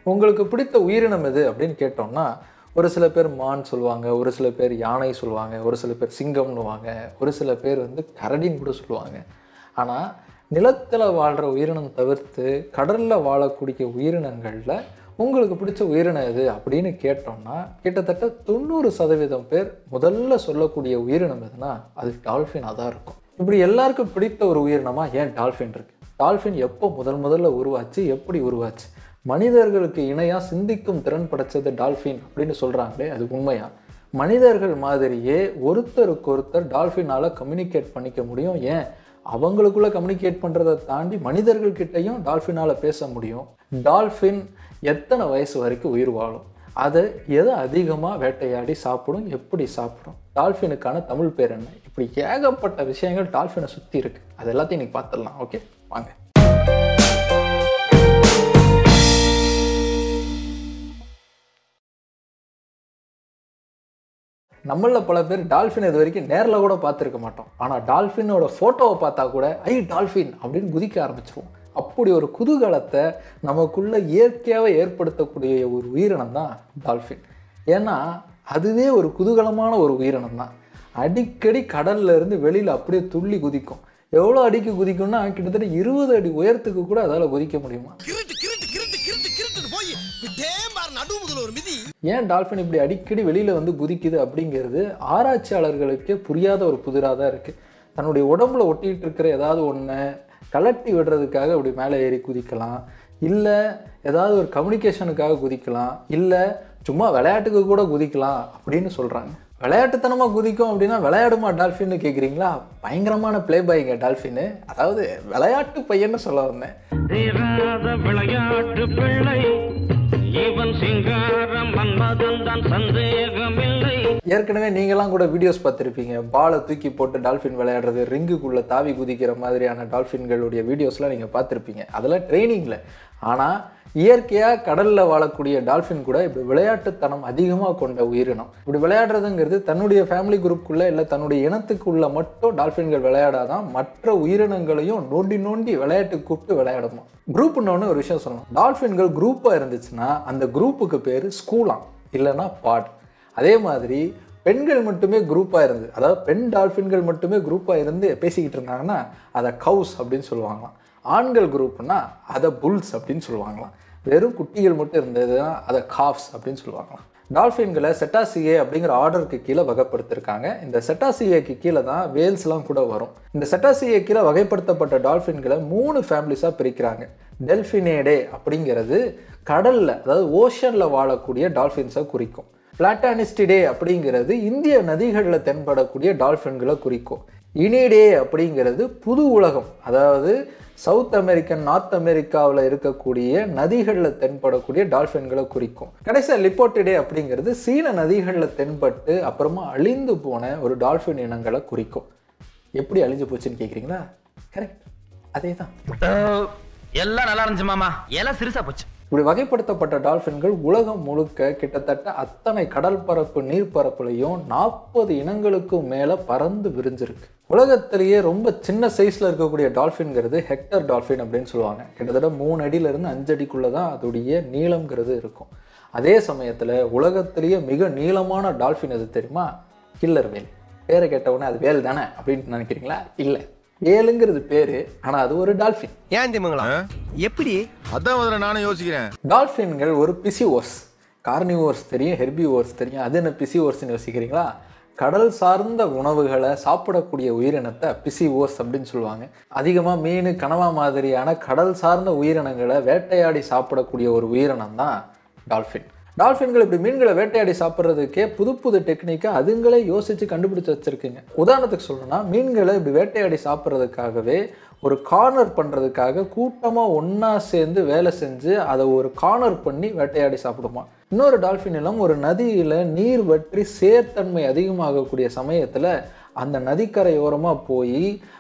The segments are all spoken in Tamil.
உங்களுக்கு பிடித்த உயிரினம் எது அப்படின்னு கேட்டோம்னா ஒரு சில பேர் மான் சொல்லுவாங்க ஒரு சில பேர் யானை சொல்லுவாங்க ஒரு சில பேர் சிங்கம்னுவாங்க ஒரு சில பேர் வந்து கரடின்னு கூட சொல்லுவாங்க ஆனால் நிலத்தில் வாழ்கிற உயிரினம் தவிர்த்து கடலில் வாழக்கூடிய உயிரினங்களில் உங்களுக்கு பிடிச்ச உயிரினம் எது அப்படின்னு கேட்டோம்னா கிட்டத்தட்ட தொண்ணூறு சதவீதம் பேர் முதல்ல சொல்லக்கூடிய உயிரினம் எதுனா அது டால்ஃபினாக தான் இருக்கும் இப்படி எல்லாருக்கும் பிடித்த ஒரு உயிரினமா ஏன் டால்ஃபின் இருக்கு டால்ஃபின் எப்போ முதல் முதல்ல உருவாச்சு எப்படி உருவாச்சு மனிதர்களுக்கு இணையாக சிந்திக்கும் திறன் படைச்சது டால்ஃபின் அப்படின்னு சொல்கிறாங்களே அது உண்மையா மனிதர்கள் மாதிரியே ஒருத்தருக்கு ஒருத்தர் டால்ஃபினால் கம்யூனிகேட் பண்ணிக்க முடியும் ஏன் அவங்களுக்குள்ள கம்யூனிகேட் பண்ணுறதை தாண்டி மனிதர்கள்கிட்டையும் டால்ஃபினால் பேச முடியும் டால்ஃபின் எத்தனை வயசு வரைக்கும் உயிர் வாழும் அதை எதை அதிகமாக வேட்டையாடி சாப்பிடும் எப்படி சாப்பிடும் டால்ஃபினுக்கான தமிழ் பேர் என்ன இப்படி ஏகப்பட்ட விஷயங்கள் டால்ஃபினை சுற்றி இருக்கு அது எல்லாத்தையும் இன்னைக்கு பார்த்துடலாம் ஓகே வாங்க நம்மள பல பேர் டால்ஃபின் இது வரைக்கும் நேரில் கூட பார்த்துருக்க மாட்டோம் ஆனால் டால்ஃபினோட ஃபோட்டோவை பார்த்தா கூட ஐ டால்ஃபின் அப்படின்னு குதிக்க ஆரம்பிச்சிருவோம் அப்படி ஒரு குதூகலத்தை நமக்குள்ள இயற்கையாகவே ஏற்படுத்தக்கூடிய ஒரு உயிரினம் தான் டால்ஃபின் ஏன்னா அதுவே ஒரு குதூகலமான ஒரு உயிரினம் தான் அடிக்கடி கடல்ல இருந்து வெளியில் அப்படியே துள்ளி குதிக்கும் எவ்வளோ அடிக்கு குதிக்கும்னா கிட்டத்தட்ட இருபது அடி உயரத்துக்கு கூட அதால் குதிக்க முடியுமா கிருட்டு கிருட்டு கிருட்டு கிருட்டு கிருட்டுன்னு போய் விட்டேம்பார் நடுமுதுல ஒரு மிதி ஏன் டால்ஃபின் இப்படி அடிக்கடி வெளியில் வந்து குதிக்குது அப்படிங்கிறது ஆராய்ச்சியாளர்களுக்கே புரியாத ஒரு புதிராக தான் இருக்குது தன்னுடைய உடம்புல ஒட்டிகிட்டு இருக்கிற ஏதாவது ஒன்று கலட்டி விடுறதுக்காக இப்படி மேலே ஏறி குதிக்கலாம் இல்லை ஏதாவது ஒரு கம்யூனிகேஷனுக்காக குதிக்கலாம் இல்லை சும்மா விளையாட்டுக்கு கூட குதிக்கலாம் அப்படின்னு சொல்கிறாங்க விளையாட்டுத்தனமாக குதிக்கும் அப்படின்னா விளையாடுமா டால்ஃபின்னு கேட்குறீங்களா பயங்கரமான ப்ளே பாய்ங்க டால்ஃபின்னு அதாவது விளையாட்டு பையன்னு சொல்ல வந்தேன் தீராத விளையாட்டு பிள்ளை இவன் சிங்காரம் மன்மதன் தான் சந்தேகமில்லை ஏற்கனவே நீங்களாம் கூட வீடியோஸ் பார்த்துருப்பீங்க பாலை தூக்கி போட்டு டால்ஃபின் விளையாடுறது ரிங்குக்குள்ளே தாவி குதிக்கிற மாதிரியான டால்ஃபின்களுடைய வீடியோஸ்லாம் நீங்கள் பார்த்துருப்பீங்க அதெல்லாம் ட்ரைனிங்கில் ஆனால் இயற்கையாக கடலில் வாழக்கூடிய டால்ஃபின் கூட இப்படி விளையாட்டுத்தனம் அதிகமாக கொண்ட உயிரினம் இப்படி விளையாடுறதுங்கிறது தன்னுடைய ஃபேமிலி குரூப்புக்குள்ளே இல்லை தன்னுடைய இனத்துக்குள்ளே மட்டும் டால்ஃபின்கள் விளையாடாதான் மற்ற உயிரினங்களையும் நோண்டி நோண்டி விளையாட்டு கூப்பிட்டு விளையாடுமா குரூப்னு ஒரு விஷயம் சொல்லணும் டால்ஃபின்கள் குரூப்பாக இருந்துச்சுன்னா அந்த குரூப்புக்கு பேர் ஸ்கூலாம் இல்லைன்னா பாட் அதே மாதிரி பெண்கள் மட்டுமே குரூப்பாக இருந்து அதாவது பெண் டால்ஃபின்கள் மட்டுமே குரூப்பாக இருந்து பேசிக்கிட்டு இருந்தாங்கன்னா அதை கவுஸ் அப்படின்னு சொல்லுவாங்களாம் ஆண்கள் குரூப்னா அதை புல்ஸ் அப்படின்னு சொல்லுவாங்களாம் வெறும் குட்டிகள் மட்டும் இருந்ததுன்னா அதை காஃப்ஸ் அப்படின்னு சொல்லுவாங்களாம் டால்ஃபின்களை செட்டாசியே அப்படிங்கிற ஆர்டருக்கு கீழே வகைப்படுத்திருக்காங்க இந்த செட்டாசிஏக்கு கீழே தான் வேல்ஸ்லாம் கூட வரும் இந்த செட்டாசிஏ கீழே வகைப்படுத்தப்பட்ட டால்ஃபின்களை மூணு ஃபேமிலிஸாக பிரிக்கிறாங்க டெல்ஃபினேடே அப்படிங்கிறது கடலில் அதாவது ஓஷனில் வாழக்கூடிய டால்ஃபின்ஸை குறிக்கும் பிளாட்டானிஸ்டிடே அப்படிங்கிறது இந்திய நதிகளில் தென்படக்கூடிய டால்ஃபின்களை குறிக்கும் இனிடே அப்படிங்கிறது புது உலகம் அதாவது சவுத் அமெரிக்கன் நார்த் அமெரிக்காவில் இருக்கக்கூடிய நதிகளில் தென்படக்கூடிய டால்ஃபின்களை குறிக்கும் கடைசியாக லிப்போட்டிடே அப்படிங்கிறது சீன நதிகளில் தென்பட்டு அப்புறமா அழிந்து போன ஒரு டால்ஃபின் இனங்களை குறிக்கும் எப்படி அழிஞ்சு போச்சுன்னு கேட்குறீங்களா கரெக்ட் அதே தான் எல்லாம் நல்லா இருந்துச்சு மாமா எல்லாம் சிறுசா போச்சு இப்படி வகைப்படுத்தப்பட்ட டால்ஃபின்கள் உலகம் முழுக்க கிட்டத்தட்ட அத்தனை கடல் பரப்பு நீர்ப்பரப்புலையும் நாற்பது இனங்களுக்கும் மேலே பறந்து விரிஞ்சிருக்கு உலகத்திலேயே ரொம்ப சின்ன சைஸில் இருக்கக்கூடிய டால்ஃபின்ங்கிறது ஹெக்டர் டால்ஃபின் அப்படின்னு சொல்லுவாங்க கிட்டத்தட்ட மூணு அடியிலேருந்து அஞ்சு அடிக்குள்ளே தான் அதோடைய நீளம்ங்கிறது இருக்கும் அதே சமயத்தில் உலகத்திலேயே மிக நீளமான டால்ஃபின் எது தெரியுமா கில்லர் வேல் பேரை கேட்டவுடனே அது வேல் தானே அப்படின்னு நினைக்கிறீங்களா இல்லை வேலுங்கிறது பேர் ஆனால் அது ஒரு டால்ஃபின் ஏன் திமுங்களா எப்படி அதான் முதல்ல நானும் யோசிக்கிறேன் டால்ஃபின்கள் ஒரு பிசிஓர்ஸ் கார்னிவோர்ஸ் தெரியும் ஹெர்பிவோர்ஸ் தெரியும் அது என்ன பிசிஓர்ஸ்னு யோசிக்கிறீங்களா கடல் சார்ந்த உணவுகளை சாப்பிடக்கூடிய உயிரினத்தை பிசிஓர்ஸ் அப்படின்னு சொல்லுவாங்க அதிகமாக மீன் கனவா மாதிரியான கடல் சார்ந்த உயிரினங்களை வேட்டையாடி சாப்பிடக்கூடிய ஒரு உயிரினம் தான் டால்ஃபின் டால்ஃபின்கள் இப்படி மீன்களை வேட்டையாடி சாப்பிட்றதுக்கே புது புது டெக்னிக்கை அதுங்களே யோசித்து கண்டுபிடிச்சு வச்சுருக்குங்க உதாரணத்துக்கு சொல்லணும்னா மீன்களை இப்படி வேட்டையாடி சாப்பிட்றதுக்காகவே ஒரு கார்னர் பண்ணுறதுக்காக கூட்டமாக ஒன்றா சேர்ந்து வேலை செஞ்சு அதை ஒரு கார்னர் பண்ணி வேட்டையாடி சாப்பிடுமா இன்னொரு டால்ஃபின் இனம் ஒரு நதியில் நீர் வற்றி சேர்த்தன்மை அதிகமாகக்கூடிய சமயத்தில் அந்த நதிக்கரையோரமாக போய்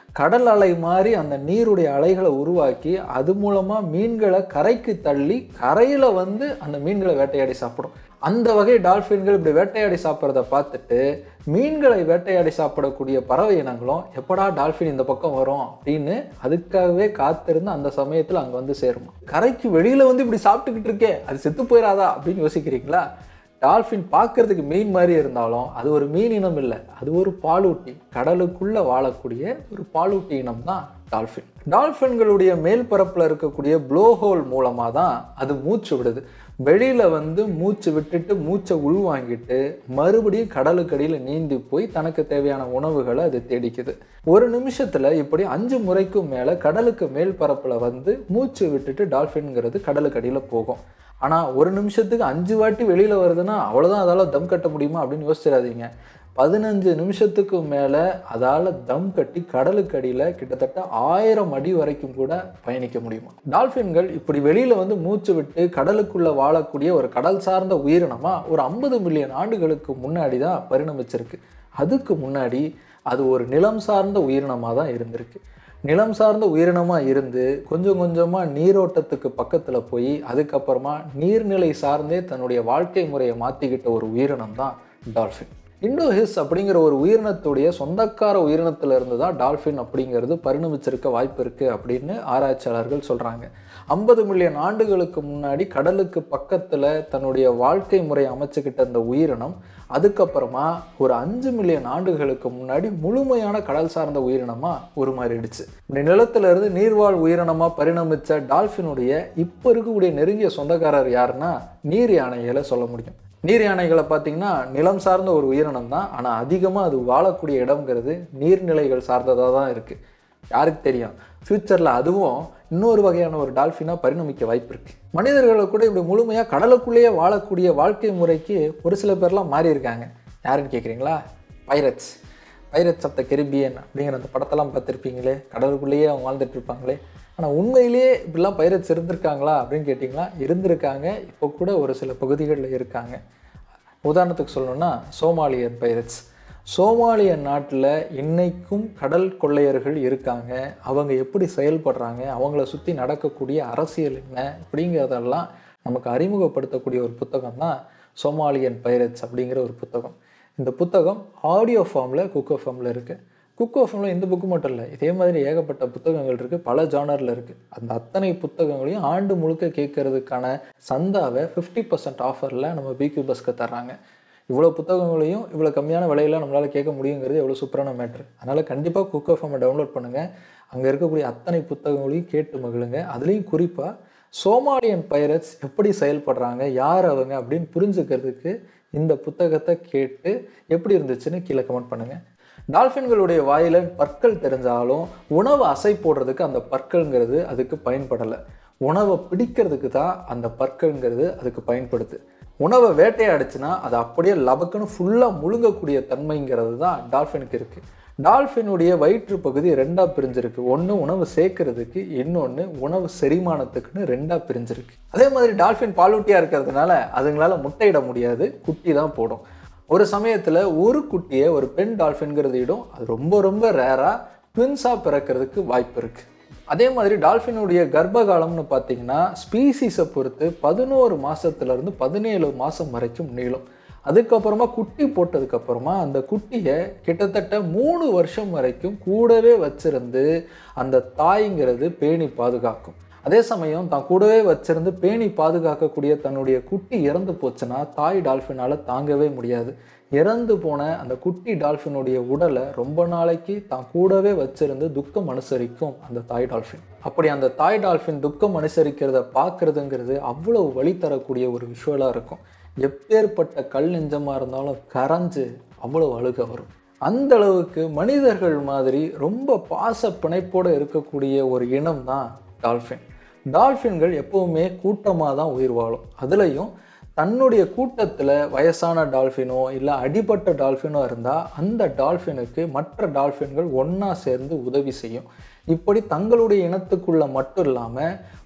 கடல் அலை மாதிரி அந்த நீருடைய அலைகளை உருவாக்கி அது மூலமாக மீன்களை கரைக்கு தள்ளி கரையில் வந்து அந்த மீன்களை வேட்டையாடி சாப்பிடும் அந்த வகை டால்ஃபின்கள் இப்படி வேட்டையாடி சாப்பிட்றத பார்த்துட்டு மீன்களை வேட்டையாடி சாப்பிடக்கூடிய பறவை இனங்களும் எப்படா டால்ஃபின் இந்த பக்கம் வரும் அப்படின்னு அதுக்காகவே காத்திருந்து அந்த சமயத்தில் அங்கே வந்து சேருமா கரைக்கு வெளியில் வந்து இப்படி சாப்பிட்டுக்கிட்டு இருக்கே அது செத்து போயிடாதா அப்படின்னு யோசிக்கிறீங்களா டால்ஃபின் பார்க்கறதுக்கு மீன் மாதிரி இருந்தாலும் அது ஒரு மீன் இனம் இல்லை அது ஒரு பாலூட்டி கடலுக்குள்ள வாழக்கூடிய ஒரு பாலூட்டி இனம் தான் டால்ஃபின் டால்ஃபின்களுடைய மேல் பரப்பில் இருக்கக்கூடிய ப்ளோ ஹோல் மூலமாக தான் அது மூச்சு விடுது வெளியில் வந்து மூச்சு விட்டுட்டு மூச்சை உள்வாங்கிட்டு மறுபடியும் கடலுக்கடியில் நீந்தி போய் தனக்கு தேவையான உணவுகளை அது தேடிக்குது ஒரு நிமிஷத்தில் இப்படி அஞ்சு முறைக்கும் மேலே கடலுக்கு மேல் பரப்பில் வந்து மூச்சு விட்டுட்டு டால்ஃபின்ங்கிறது கடலுக்கடியில் போகும் ஆனால் ஒரு நிமிஷத்துக்கு அஞ்சு வாட்டி வெளியில் வருதுன்னா அவ்வளோதான் அதால் தம் கட்ட முடியுமா அப்படின்னு யோசிச்சிடாதீங்க பதினஞ்சு நிமிஷத்துக்கு மேலே அதால் தம் கட்டி கடலுக்கு அடியில் கிட்டத்தட்ட ஆயிரம் அடி வரைக்கும் கூட பயணிக்க முடியுமா டால்ஃபின்கள் இப்படி வெளியில் வந்து மூச்சு விட்டு கடலுக்குள்ளே வாழக்கூடிய ஒரு கடல் சார்ந்த உயிரினமாக ஒரு ஐம்பது மில்லியன் ஆண்டுகளுக்கு முன்னாடி தான் பரிணமிச்சிருக்கு அதுக்கு முன்னாடி அது ஒரு நிலம் சார்ந்த உயிரினமாக தான் இருந்திருக்கு நிலம் சார்ந்த உயிரினமாக இருந்து கொஞ்சம் கொஞ்சமாக நீரோட்டத்துக்கு பக்கத்தில் போய் அதுக்கப்புறமா நீர்நிலை சார்ந்தே தன்னுடைய வாழ்க்கை முறையை மாற்றிக்கிட்ட ஒரு உயிரினம் தான் டால்ஃபின் இண்டோஹிஸ் அப்படிங்கிற ஒரு உயிரினத்துடைய சொந்தக்கார உயிரினத்துல இருந்து தான் டால்ஃபின் அப்படிங்கிறது பரிணமிச்சிருக்க வாய்ப்பு இருக்குது அப்படின்னு ஆராய்ச்சியாளர்கள் சொல்கிறாங்க ஐம்பது மில்லியன் ஆண்டுகளுக்கு முன்னாடி கடலுக்கு பக்கத்தில் தன்னுடைய வாழ்க்கை முறை அமைச்சுக்கிட்ட அந்த உயிரினம் அதுக்கப்புறமா ஒரு அஞ்சு மில்லியன் ஆண்டுகளுக்கு முன்னாடி முழுமையான கடல் சார்ந்த உயிரினமாக உருமாறிடுச்சு இப்படி நிலத்துல இருந்து நீர்வாழ் உயிரினமாக பரிணமிச்ச டால்ஃபினுடைய இப்போ இருக்கக்கூடிய நெருங்கிய சொந்தக்காரர் யாருன்னா நீர் யானைகளை சொல்ல முடியும் நீர் யானைகளை பார்த்தீங்கன்னா நிலம் சார்ந்த ஒரு உயிரினம் தான் ஆனால் அதிகமாக அது வாழக்கூடிய இடம்ங்கிறது நீர்நிலைகள் சார்ந்ததாக தான் இருக்குது யாருக்கு தெரியும் ஃப்யூச்சரில் அதுவும் இன்னொரு வகையான ஒரு டால்ஃபினாக பரிணமிக்க வாய்ப்பு இருக்குது மனிதர்களை கூட இப்படி முழுமையாக கடலுக்குள்ளேயே வாழக்கூடிய வாழ்க்கை முறைக்கு ஒரு சில பேர்லாம் மாறி இருக்காங்க யாருன்னு கேட்குறீங்களா pirates pirates of the Caribbean அப்படிங்கிற அந்த படத்தெல்லாம் பார்த்துருப்பீங்களே கடலுக்குள்ளேயே அவங்க வாழ்ந்துட்டு இருப்பாங்களே ஆனால் உண்மையிலேயே இப்படிலாம் பைரட்ஸ் இருந்திருக்காங்களா அப்படின்னு கேட்டிங்களா இருந்திருக்காங்க இப்போ கூட ஒரு சில பகுதிகளில் இருக்காங்க உதாரணத்துக்கு சொல்லணும்னா சோமாலியன் பைரட்ஸ் சோமாலிய நாட்டில் இன்னைக்கும் கடல் கொள்ளையர்கள் இருக்காங்க அவங்க எப்படி செயல்படுறாங்க அவங்கள சுற்றி நடக்கக்கூடிய அரசியல் என்ன இப்படிங்கிறதெல்லாம் நமக்கு அறிமுகப்படுத்தக்கூடிய ஒரு புத்தகம் தான் சோமாலியன் பைரட்ஸ் அப்படிங்கிற ஒரு புத்தகம் இந்த புத்தகம் ஆடியோ ஃபார்மில் குக்கோ ஃபார்மில் இருக்குது குக்கோ ஃபார்மில் இந்த புக்கு மட்டும் இல்லை இதே மாதிரி ஏகப்பட்ட புத்தகங்கள் இருக்குது பல ஜானரில் இருக்குது அந்த அத்தனை புத்தகங்களையும் ஆண்டு முழுக்க கேட்கறதுக்கான சந்தாவை ஃபிஃப்டி பர்சன்ட் ஆஃபரில் நம்ம பிக்யூ பஸ்க்கு தர்றாங்க இவ்வளோ புத்தகங்களையும் இவ்வளோ கம்மியான விலையில நம்மளால் கேட்க முடியுங்கிறது எவ்வளோ சூப்பரான மேட்ரு அதனால் கண்டிப்பாக குக்கோ ஃபார்மை டவுன்லோட் பண்ணுங்கள் அங்கே இருக்கக்கூடிய அத்தனை புத்தகங்களையும் கேட்டு மகிழுங்க அதுலேயும் குறிப்பாக சோமாலியன் பைரட்ஸ் எப்படி செயல்படுறாங்க யார் அவங்க அப்படின்னு புரிஞ்சுக்கிறதுக்கு இந்த புத்தகத்தை கேட்டு எப்படி இருந்துச்சுன்னு கீழே கமெண்ட் பண்ணுங்கள் டால்ஃபின்களுடைய வாயில பற்கள் தெரிஞ்சாலும் உணவு அசை போடுறதுக்கு அந்த பற்கள்ங்கிறது அதுக்கு பயன்படலை உணவை பிடிக்கிறதுக்கு தான் அந்த பற்கள்ங்கிறது அதுக்கு பயன்படுது உணவை வேட்டையாடுச்சுன்னா அது அப்படியே லபக்குன்னு ஃபுல்லாக முழுங்கக்கூடிய தன்மைங்கிறது தான் டால்ஃபினுக்கு இருக்குது டால்ஃபினுடைய வயிற்று பகுதி ரெண்டாக பிரிஞ்சிருக்கு ஒன்று உணவு சேர்க்கறதுக்கு இன்னொன்று உணவு செரிமானத்துக்குன்னு ரெண்டாக பிரிஞ்சிருக்கு அதே மாதிரி டால்ஃபின் பாலூட்டியாக இருக்கிறதுனால அதுங்களால முட்டையிட முடியாது குட்டி தான் போடும் ஒரு சமயத்தில் ஒரு குட்டியை ஒரு பெண் டால்ஃபின்கிறது இடம் அது ரொம்ப ரொம்ப ரேராக ட்வின்ஸாக பிறக்கிறதுக்கு வாய்ப்பு இருக்குது அதே மாதிரி டால்ஃபினுடைய கர்ப்ப காலம்னு பார்த்தீங்கன்னா ஸ்பீசிஸை பொறுத்து பதினோரு மாதத்துலேருந்து பதினேழு மாதம் வரைக்கும் நீளும் அதுக்கப்புறமா குட்டி போட்டதுக்கப்புறமா அந்த குட்டியை கிட்டத்தட்ட மூணு வருஷம் வரைக்கும் கூடவே வச்சிருந்து அந்த தாய்ங்கிறது பேணி பாதுகாக்கும் அதே சமயம் தான் கூடவே வச்சிருந்து பேணி பாதுகாக்கக்கூடிய தன்னுடைய குட்டி இறந்து போச்சுன்னா தாய் டால்ஃபினால் தாங்கவே முடியாது இறந்து போன அந்த குட்டி டால்ஃபினுடைய உடலை ரொம்ப நாளைக்கு தான் கூடவே வச்சிருந்து துக்கம் அனுசரிக்கும் அந்த தாய் டால்ஃபின் அப்படி அந்த தாய் டால்ஃபின் துக்கம் அனுசரிக்கிறத பார்க்கறதுங்கிறது அவ்வளவு வழி தரக்கூடிய ஒரு விஷுவலாக இருக்கும் எப்பேற்பட்ட கல் நெஞ்சமாக இருந்தாலும் கரைஞ்சு அவ்வளவு அழுக வரும் அந்த அளவுக்கு மனிதர்கள் மாதிரி ரொம்ப பாச பிணைப்போடு இருக்கக்கூடிய ஒரு இனம் தான் டால்ஃபின் டால்ஃபின்கள் எப்பவுமே கூட்டமாக தான் உயிர் வாழும் அதுலேயும் தன்னுடைய கூட்டத்தில் வயசான டால்ஃபினோ இல்லை அடிபட்ட டால்ஃபினோ இருந்தால் அந்த டால்ஃபினுக்கு மற்ற டால்ஃபின்கள் ஒன்றா சேர்ந்து உதவி செய்யும் இப்படி தங்களுடைய இனத்துக்குள்ள மட்டும் இல்லாமல்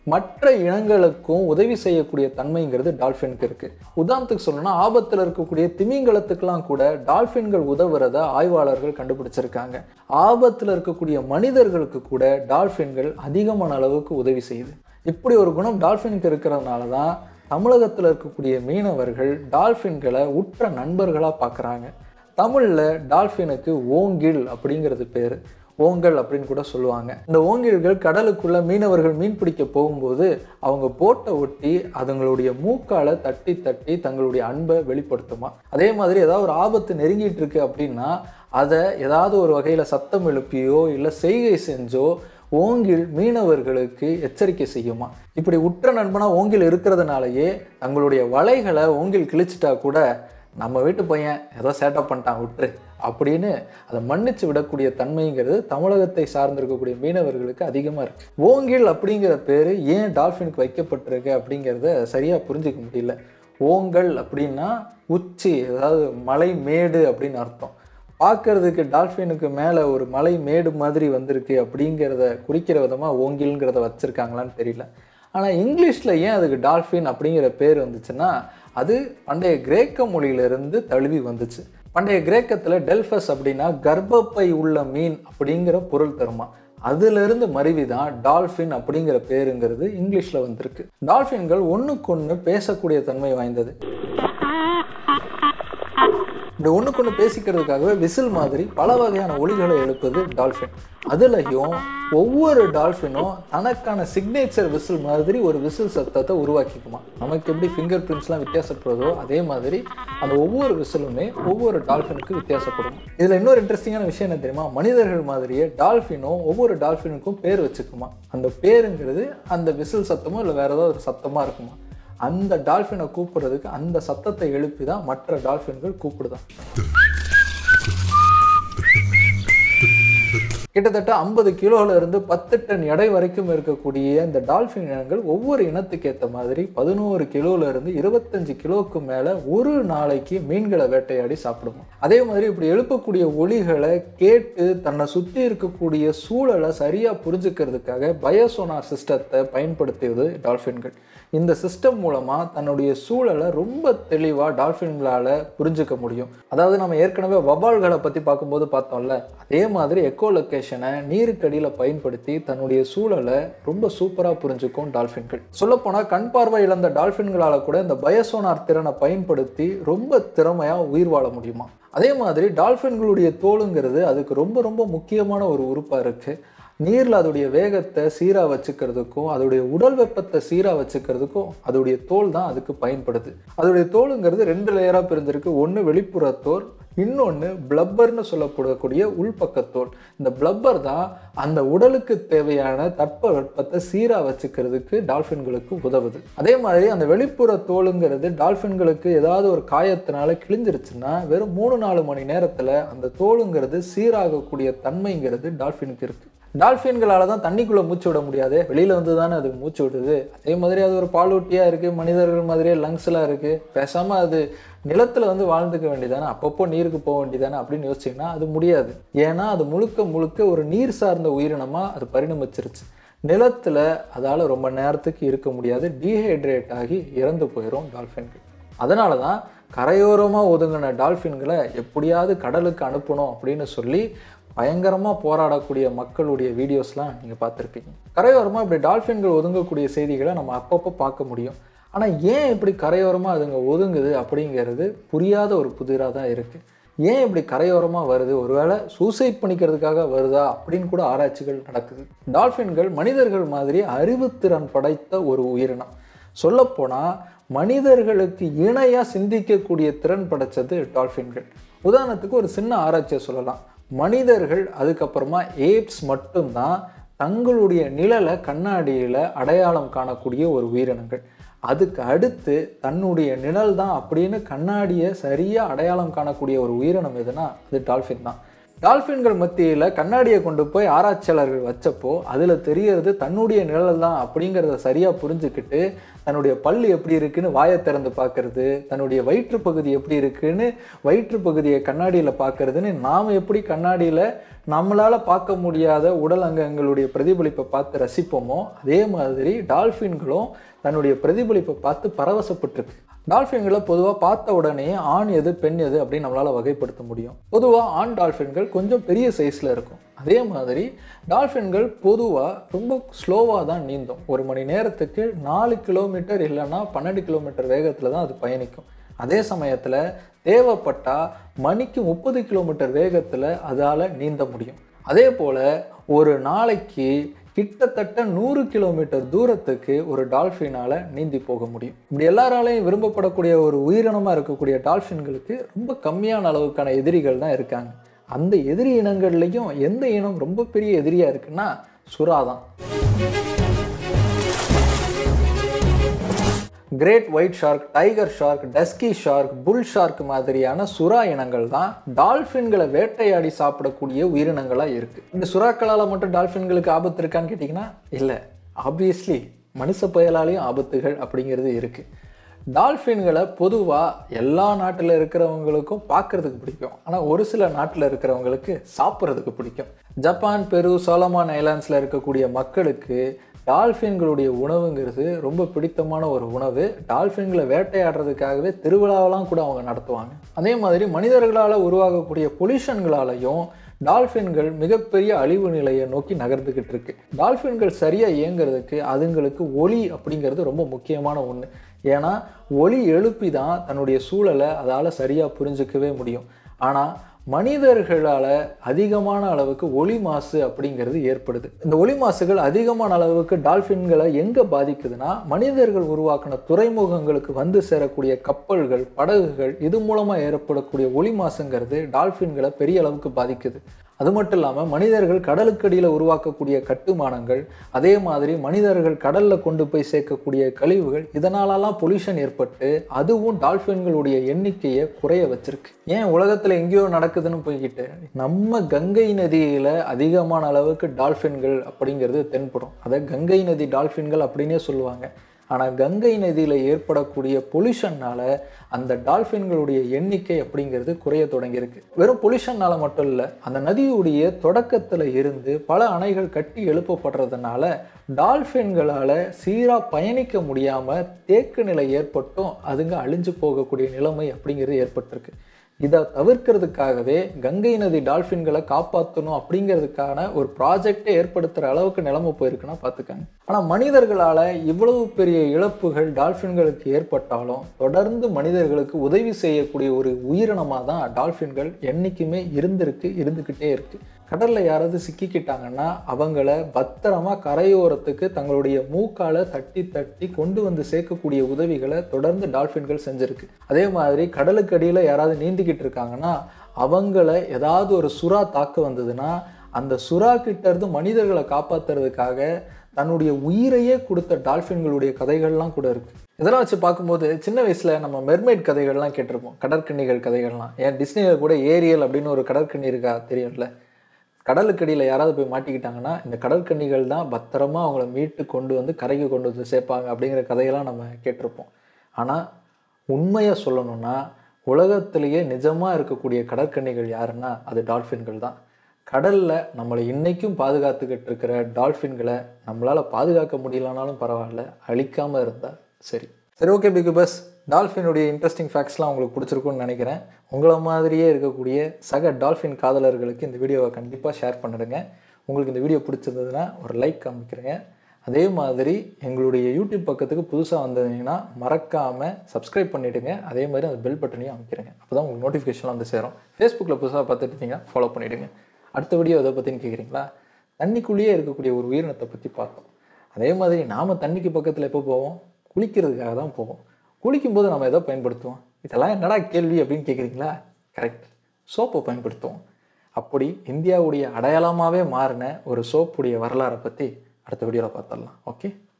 மற்ற இனங்களுக்கும் உதவி செய்யக்கூடிய தன்மைங்கிறது டால்ஃபினுக்கு இருக்கு உதாரணத்துக்கு சொல்லணும்னா ஆபத்தில் இருக்கக்கூடிய திமிங்கலத்துக்கெல்லாம் கூட டால்ஃபின்கள் உதவுறத ஆய்வாளர்கள் கண்டுபிடிச்சிருக்காங்க ஆபத்தில் இருக்கக்கூடிய மனிதர்களுக்கு கூட டால்ஃபின்கள் அதிகமான அளவுக்கு உதவி செய்யுது இப்படி ஒரு குணம் டால்ஃபினுக்கு இருக்கிறதுனால தான் தமிழகத்தில் இருக்கக்கூடிய மீனவர்கள் டால்ஃபின்களை உற்ற நண்பர்களாக பார்க்குறாங்க தமிழில் டால்ஃபினுக்கு ஓங்கில் அப்படிங்கிறது பேர் ஓங்கல் அப்படின்னு கூட சொல்லுவாங்க இந்த ஓங்கில்கள் கடலுக்குள்ள மீனவர்கள் மீன் பிடிக்க போகும்போது அவங்க போட்டை ஒட்டி அதுங்களுடைய மூக்கால தட்டி தட்டி தங்களுடைய அன்பை வெளிப்படுத்துமா அதே மாதிரி ஏதாவது ஒரு ஆபத்து நெருங்கிட்டு இருக்கு அப்படின்னா அதை ஏதாவது ஒரு வகையில் சத்தம் எழுப்பியோ இல்லை செய்கை செஞ்சோ ஓங்கில் மீனவர்களுக்கு எச்சரிக்கை செய்யுமா இப்படி உற்ற நண்பனா ஓங்கில் இருக்கிறதுனாலயே தங்களுடைய வலைகளை ஓங்கில் கிழிச்சிட்டா கூட நம்ம வீட்டு பையன் ஏதோ சேட்டப் பண்ணிட்டான் விட்டுரு அப்படின்னு அதை மன்னிச்சு விடக்கூடிய தன்மைங்கிறது தமிழகத்தை சார்ந்திருக்கக்கூடிய மீனவர்களுக்கு அதிகமாக இருக்கு ஓங்கில் அப்படிங்கிற பேர் ஏன் டால்ஃபினுக்கு வைக்கப்பட்டிருக்கு அப்படிங்கிறத சரியாக புரிஞ்சுக்க முடியல ஓங்கல் அப்படின்னா உச்சி அதாவது மலை மேடு அப்படின்னு அர்த்தம் பார்க்கறதுக்கு டால்ஃபினுக்கு மேலே ஒரு மலை மேடு மாதிரி வந்திருக்கு அப்படிங்கிறத குறிக்கிற விதமாக ஓங்கில்ங்கிறத வச்சுருக்காங்களான்னு தெரியல ஆனால் இங்கிலீஷில் ஏன் அதுக்கு டால்ஃபின் அப்படிங்கிற பேர் வந்துச்சுன்னா அது பண்டைய கிரேக்க மொழியிலிருந்து தழுவி வந்துச்சு பண்டைய கிரேக்கத்தில் டெல்ஃபஸ் அப்படின்னா கர்ப்பப்பை உள்ள மீன் அப்படிங்கிற பொருள் தருமா அதிலிருந்து மருவி தான் டால்ஃபின் அப்படிங்கிற பேருங்கிறது இங்கிலீஷில் வந்திருக்கு டால்ஃபின்கள் ஒன்றுக்கொன்று பேசக்கூடிய தன்மை வாய்ந்தது இப்படி ஒன்றுக்கு ஒன்று பேசிக்கிறதுக்காகவே விசில் மாதிரி பல வகையான ஒலிகளை எழுப்புது டால்ஃபின் அதுலேயும் ஒவ்வொரு டால்ஃபினும் தனக்கான சிக்னேச்சர் விசில் மாதிரி ஒரு விசில் சத்தத்தை உருவாக்கிக்குமா நமக்கு எப்படி ஃபிங்கர் பிரிண்ட்ஸ்லாம் வித்தியாசப்படுதோ அதே மாதிரி அந்த ஒவ்வொரு விசிலுமே ஒவ்வொரு டால்ஃபினுக்கு வித்தியாசப்படும் இதில் இன்னொரு இன்ட்ரெஸ்டிங்கான விஷயம் என்ன தெரியுமா மனிதர்கள் மாதிரியே டால்ஃபினும் ஒவ்வொரு டால்ஃபினுக்கும் பேர் வச்சுக்குமா அந்த பேருங்கிறது அந்த விசில் சத்தமோ இல்லை வேற ஏதாவது ஒரு சத்தமாக இருக்குமா அந்த டால்ஃபினை கூப்பிடுறதுக்கு அந்த சத்தத்தை எழுப்பி தான் மற்ற டால்ஃபின்கள் கூப்பிடுதான் கிட்டத்தட்ட ஐம்பது கிலோல இருந்து பத்து டன் எடை வரைக்கும் இருக்கக்கூடிய இந்த டால்ஃபின் இனங்கள் ஒவ்வொரு இனத்துக்கு ஏற்ற மாதிரி பதினோரு கிலோல இருந்து இருபத்தஞ்சு கிலோவுக்கு மேல ஒரு நாளைக்கு மீன்களை வேட்டையாடி சாப்பிடுமா அதே மாதிரி இப்படி எழுப்பக்கூடிய ஒலிகளை கேட்டு தன்னை சுற்றி இருக்கக்கூடிய சூழலை சரியா புரிஞ்சுக்கிறதுக்காக பயோசோனார் சிஸ்டத்தை பயன்படுத்தியது டால்ஃபின்கள் இந்த சிஸ்டம் மூலமா தன்னுடைய சூழலை ரொம்ப தெளிவா டால்ஃபின்களால புரிஞ்சுக்க முடியும் அதாவது நம்ம ஏற்கனவே வபால்களை பத்தி பார்க்கும்போது பார்த்தோம்ல அதே மாதிரி எக்கோ லொக்கேஷனை நீருக்கடியில பயன்படுத்தி தன்னுடைய சூழலை ரொம்ப சூப்பரா புரிஞ்சுக்கும் டால்ஃபின்கள் சொல்லப்போனால் கண் பார்வை இழந்த டால்ஃபின்களால கூட இந்த பயோசோனார் திறனை பயன்படுத்தி ரொம்ப திறமையா உயிர் வாழ முடியுமா அதே மாதிரி டால்ஃபின்களுடைய தோலுங்கிறது அதுக்கு ரொம்ப ரொம்ப முக்கியமான ஒரு உறுப்பா இருக்கு நீரில் அதோடைய வேகத்தை சீராக வச்சுக்கிறதுக்கும் அதோடைய உடல் வெப்பத்தை சீராக வச்சுக்கிறதுக்கும் அதோடைய தோல் தான் அதுக்கு பயன்படுது அதோடைய தோலுங்கிறது ரெண்டு லேயராக பிரிஞ்சிருக்கு ஒன்று வெளிப்புற தோல் இன்னொன்று பிளப்பர்னு சொல்லப்படக்கூடிய உள்பக்கத்தோல் இந்த பிளப்பர் தான் அந்த உடலுக்கு தேவையான தட்ப வெப்பத்தை சீராக வச்சுக்கிறதுக்கு டால்ஃபின்களுக்கு உதவுது அதே மாதிரி அந்த வெளிப்புற தோலுங்கிறது டால்ஃபின்களுக்கு ஏதாவது ஒரு காயத்தினால கிழிஞ்சிருச்சுன்னா வெறும் மூணு நாலு மணி நேரத்தில் அந்த தோலுங்கிறது சீராகக்கூடிய தன்மைங்கிறது டால்ஃபினுக்கு இருக்குது டால்ஃபின்களால் தான் தண்ணிக்குள்ளே மூச்சு விட முடியாது வெளியில் வந்து தானே அது மூச்சு விடுது அதே மாதிரி அது ஒரு பாலூட்டியாக இருக்குது மனிதர்கள் மாதிரியே லங்ஸ்லாம் இருக்குது பேசாமல் அது நிலத்தில் வந்து வாழ்ந்துக்க வேண்டியதானே அப்பப்போ நீருக்கு போக வேண்டியதானே அப்படின்னு யோசிச்சிங்கன்னா அது முடியாது ஏன்னா அது முழுக்க முழுக்க ஒரு நீர் சார்ந்த உயிரினமாக அது பரிணமிச்சிருச்சு நிலத்தில் அதால் ரொம்ப நேரத்துக்கு இருக்க முடியாது டீஹைட்ரேட் ஆகி இறந்து போயிடும் டால்ஃபின்கள் அதனால தான் கரையோரமாக ஒதுங்கின டால்ஃபின்களை எப்படியாவது கடலுக்கு அனுப்பணும் அப்படின்னு சொல்லி பயங்கரமாக போராடக்கூடிய மக்களுடைய வீடியோஸ்லாம் நீங்கள் பார்த்துருப்பீங்க கரையோரமாக இப்படி டால்ஃபின்கள் ஒதுங்கக்கூடிய செய்திகளை நம்ம அப்பப்போ பார்க்க முடியும் ஆனால் ஏன் இப்படி கரையோரமாக அதுங்க ஒதுங்குது அப்படிங்கிறது புரியாத ஒரு புதிராக தான் இருக்குது ஏன் இப்படி கரையோரமாக வருது ஒருவேளை சூசைட் பண்ணிக்கிறதுக்காக வருதா அப்படின்னு கூட ஆராய்ச்சிகள் நடக்குது டால்ஃபின்கள் மனிதர்கள் மாதிரி அறிவுத்திறன் படைத்த ஒரு உயிரினம் சொல்லப்போனால் மனிதர்களுக்கு இணையாக சிந்திக்கக்கூடிய திறன் படைச்சது டால்ஃபின்கள் உதாரணத்துக்கு ஒரு சின்ன ஆராய்ச்சியை சொல்லலாம் மனிதர்கள் அதுக்கப்புறமா ஏப்ஸ் மட்டும்தான் தங்களுடைய நிழலை கண்ணாடியில் அடையாளம் காணக்கூடிய ஒரு உயிரினங்கள் அதுக்கு அடுத்து தன்னுடைய நிழல் தான் அப்படின்னு கண்ணாடியை சரியாக அடையாளம் காணக்கூடிய ஒரு உயிரினம் எதுனா அது டால்ஃபின் தான் டால்ஃபின்கள் மத்தியில் கண்ணாடியை கொண்டு போய் ஆராய்ச்சியாளர்கள் வச்சப்போ அதில் தெரியறது தன்னுடைய நிழல் தான் அப்படிங்கிறத சரியாக புரிஞ்சுக்கிட்டு தன்னுடைய பல் எப்படி இருக்குன்னு வாயை திறந்து பார்க்கறது தன்னுடைய வயிற்று பகுதி எப்படி இருக்குன்னு வயிற்று பகுதியை கண்ணாடியில் பார்க்கறதுன்னு நாம் எப்படி கண்ணாடியில் நம்மளால் பார்க்க முடியாத உடல் அங்கங்களுடைய பிரதிபலிப்பை பார்த்து ரசிப்போமோ அதே மாதிரி டால்ஃபின்களும் தன்னுடைய பிரதிபலிப்பை பார்த்து பரவசப்பட்டிருக்கு டால்ஃபின்களை பொதுவாக பார்த்த உடனே ஆண் எது பெண் எது அப்படின்னு நம்மளால் வகைப்படுத்த முடியும் பொதுவாக ஆண் டால்ஃபின்கள் கொஞ்சம் பெரிய சைஸில் இருக்கும் அதே மாதிரி டால்ஃபின்கள் பொதுவாக ரொம்ப ஸ்லோவாக தான் நீந்தும் ஒரு மணி நேரத்துக்கு நாலு கிலோமீட்டர் இல்லைன்னா பன்னெண்டு கிலோமீட்டர் வேகத்தில் தான் அது பயணிக்கும் அதே சமயத்தில் தேவைப்பட்டால் மணிக்கு முப்பது கிலோமீட்டர் வேகத்தில் அதால் நீந்த முடியும் அதே போல் ஒரு நாளைக்கு கிட்டத்தட்ட நூறு கிலோமீட்டர் தூரத்துக்கு ஒரு டால்ஃபினால் நீந்தி போக முடியும் இப்படி எல்லாராலையும் விரும்பப்படக்கூடிய ஒரு உயிரினமாக இருக்கக்கூடிய டால்ஃபின்களுக்கு ரொம்ப கம்மியான அளவுக்கான எதிரிகள் தான் இருக்காங்க அந்த எதிரி இனங்கள்லையும் எந்த இனம் ரொம்ப பெரிய எதிரியாக இருக்குன்னா சுறா தான் great white shark tiger shark dusky shark bull shark மாதிரியான சுறா இனங்கள் தான் டால்ஃபின்களை வேட்டையாடி சாப்பிடக்கூடிய உயிரினங்களாக இருக்குது இந்த சுறாக்களால் மட்டும் டால்ஃபின்களுக்கு ஆபத்து இருக்கான்னு கேட்டிங்கன்னா இல்லை ஆப்வியஸ்லி மனுஷ புயலாலையும் ஆபத்துகள் அப்படிங்கிறது இருக்குது டால்ஃபின்களை பொதுவாக எல்லா நாட்டில் இருக்கிறவங்களுக்கும் பார்க்கறதுக்கு பிடிக்கும் ஆனால் ஒரு சில நாட்டில் இருக்கிறவங்களுக்கு சாப்பிட்றதுக்கு பிடிக்கும் ஜப்பான் பெரு சோலமான் ஐலாண்ட்ஸில் இருக்கக்கூடிய மக்களுக்கு டால்ஃபின்களுடைய உணவுங்கிறது ரொம்ப பிடித்தமான ஒரு உணவு டால்ஃபின்களை வேட்டையாடுறதுக்காகவே திருவிழாவெல்லாம் கூட அவங்க நடத்துவாங்க அதே மாதிரி மனிதர்களால் உருவாகக்கூடிய பொல்யூஷன்களாலையும் டால்ஃபின்கள் மிகப்பெரிய அழிவு நிலையை நோக்கி நகர்ந்துக்கிட்டு இருக்கு டால்ஃபின்கள் சரியாக இயங்குறதுக்கு அதுங்களுக்கு ஒளி அப்படிங்கிறது ரொம்ப முக்கியமான ஒன்று ஏன்னா ஒளி எழுப்பி தான் தன்னுடைய சூழலை அதால் சரியாக புரிஞ்சுக்கவே முடியும் ஆனால் மனிதர்களால் அதிகமான அளவுக்கு ஒளி மாசு அப்படிங்கிறது ஏற்படுது இந்த ஒளி மாசுகள் அதிகமான அளவுக்கு டால்ஃபின்களை எங்கே பாதிக்குதுன்னா மனிதர்கள் உருவாக்கின துறைமுகங்களுக்கு வந்து சேரக்கூடிய கப்பல்கள் படகுகள் இது மூலமாக ஏற்படக்கூடிய ஒளி மாசுங்கிறது டால்ஃபின்களை பெரிய அளவுக்கு பாதிக்குது அது மட்டும் இல்லாமல் மனிதர்கள் கடலுக்கடியில் உருவாக்கக்கூடிய கட்டுமானங்கள் அதே மாதிரி மனிதர்கள் கடலில் கொண்டு போய் சேர்க்கக்கூடிய கழிவுகள் இதனாலலாம் பொல்யூஷன் ஏற்பட்டு அதுவும் டால்ஃபின்களுடைய எண்ணிக்கையை குறைய வச்சிருக்கு ஏன் உலகத்தில் எங்கேயோ நடக்குதுன்னு போய்கிட்டு நம்ம கங்கை நதியில் அதிகமான அளவுக்கு டால்ஃபின்கள் அப்படிங்கிறது தென்படும் அதை கங்கை நதி டால்ஃபின்கள் அப்படின்னே சொல்லுவாங்க ஆனால் கங்கை நதியில் ஏற்படக்கூடிய பொல்யூஷன்னால் அந்த டால்ஃபின்களுடைய எண்ணிக்கை அப்படிங்கிறது குறைய தொடங்கியிருக்கு வெறும் பொல்யூஷன்னால் மட்டும் இல்லை அந்த நதியுடைய தொடக்கத்தில் இருந்து பல அணைகள் கட்டி எழுப்பப்படுறதுனால டால்ஃபின்களால் சீராக பயணிக்க முடியாமல் தேக்க நிலை ஏற்பட்டும் அதுங்க அழிஞ்சு போகக்கூடிய நிலைமை அப்படிங்கிறது ஏற்பட்டிருக்கு இதை தவிர்க்கிறதுக்காகவே கங்கை நதி டால்ஃபின்களை காப்பாற்றணும் அப்படிங்கிறதுக்கான ஒரு ப்ராஜெக்டை ஏற்படுத்துகிற அளவுக்கு நிலைமை போயிருக்குன்னா பார்த்துக்கங்க ஆனால் மனிதர்களால் இவ்வளவு பெரிய இழப்புகள் டால்ஃபின்களுக்கு ஏற்பட்டாலும் தொடர்ந்து மனிதர்களுக்கு உதவி செய்யக்கூடிய ஒரு உயிரினமாக தான் டால்ஃபின்கள் என்றைக்குமே இருந்திருக்கு இருந்துக்கிட்டே இருக்குது கடலில் யாராவது சிக்கிக்கிட்டாங்கன்னா அவங்கள பத்திரமா கரையோரத்துக்கு தங்களுடைய மூக்கால தட்டி தட்டி கொண்டு வந்து சேர்க்கக்கூடிய உதவிகளை தொடர்ந்து டால்ஃபின்கள் செஞ்சுருக்கு அதே மாதிரி கடலுக்கு அடியில் யாராவது நீந்திக்கிட்டு இருக்காங்கன்னா அவங்கள ஏதாவது ஒரு சுறா தாக்க வந்ததுன்னா அந்த சுறா கிட்ட இருந்து மனிதர்களை காப்பாத்துறதுக்காக தன்னுடைய உயிரையே கொடுத்த டால்ஃபின்களுடைய கதைகள்லாம் கூட இருக்கு இதெல்லாம் வச்சு பார்க்கும்போது சின்ன வயசுல நம்ம மெர்மைட் கதைகள்லாம் கேட்டிருப்போம் கடற்கன்னிகள் கதைகள்லாம் ஏன் டிஸ்னியில் கூட ஏரியல் அப்படின்னு ஒரு கடற்கன்னி இருக்கா தெரியும்ல கடலுக்கடியில் யாராவது போய் மாட்டிக்கிட்டாங்கன்னா இந்த கடற்கன்னிகள் தான் பத்திரமா அவங்கள மீட்டு கொண்டு வந்து கரைக்கு கொண்டு வந்து சேர்ப்பாங்க அப்படிங்கிற கதையெல்லாம் நம்ம கேட்டிருப்போம் ஆனால் உண்மையாக சொல்லணும்னா உலகத்திலேயே நிஜமாக இருக்கக்கூடிய கடற்கன்னிகள் யாருன்னா அது டால்ஃபின்கள் தான் கடலில் நம்மளை இன்றைக்கும் பாதுகாத்துக்கிட்டு இருக்கிற டால்ஃபின்களை நம்மளால் பாதுகாக்க முடியலனாலும் பரவாயில்ல அழிக்காமல் இருந்தால் சரி சரி ஓகே பிகு பஸ் டால்ஃபினுடைய இன்ட்ரெஸ்டிங் ஃபேக்ட்ஸ்லாம் உங்களுக்கு பிடிச்சிருக்கும்னு நினைக்கிறேன் உங்களை மாதிரியே இருக்கக்கூடிய சக டால்ஃபின் காதலர்களுக்கு இந்த வீடியோவை கண்டிப்பாக ஷேர் பண்ணிடுங்க உங்களுக்கு இந்த வீடியோ பிடிச்சிருந்ததுன்னா ஒரு லைக் காமிக்கிறேங்க அதே மாதிரி எங்களுடைய யூடியூப் பக்கத்துக்கு புதுசாக வந்ததுங்கன்னா மறக்காமல் சப்ஸ்கிரைப் பண்ணிவிடுங்க அதே மாதிரி அந்த பெல் பட்டனையும் அமைக்கிறேங்க அப்போ தான் உங்களுக்கு நோட்டிஃபிகேஷன் வந்து சேரும் ஃபேஸ்புக்கில் புதுசாக பார்த்துட்டு இருந்தீங்கன்னா ஃபாலோ பண்ணிவிடுங்க அடுத்த வீடியோ எதை பற்றின்னு கேட்குறீங்களா தண்ணிக்குள்ளேயே இருக்கக்கூடிய ஒரு உயிரினத்தை பற்றி பார்த்தோம் அதே மாதிரி நாம் தண்ணிக்கு பக்கத்தில் எப்போ போவோம் குளிக்கிறதுக்காக தான் போவோம் குளிக்கும்போது நம்ம எதை பயன்படுத்துவோம் இதெல்லாம் என்னடா கேள்வி அப்படின்னு கேட்குறீங்களா கரெக்ட் சோப்பை பயன்படுத்துவோம் அப்படி இந்தியாவுடைய அடையாளமாகவே மாறின ஒரு சோப்புடைய வரலாறை பற்றி அடுத்த வீடியோவில் பார்த்துடலாம் ஓகே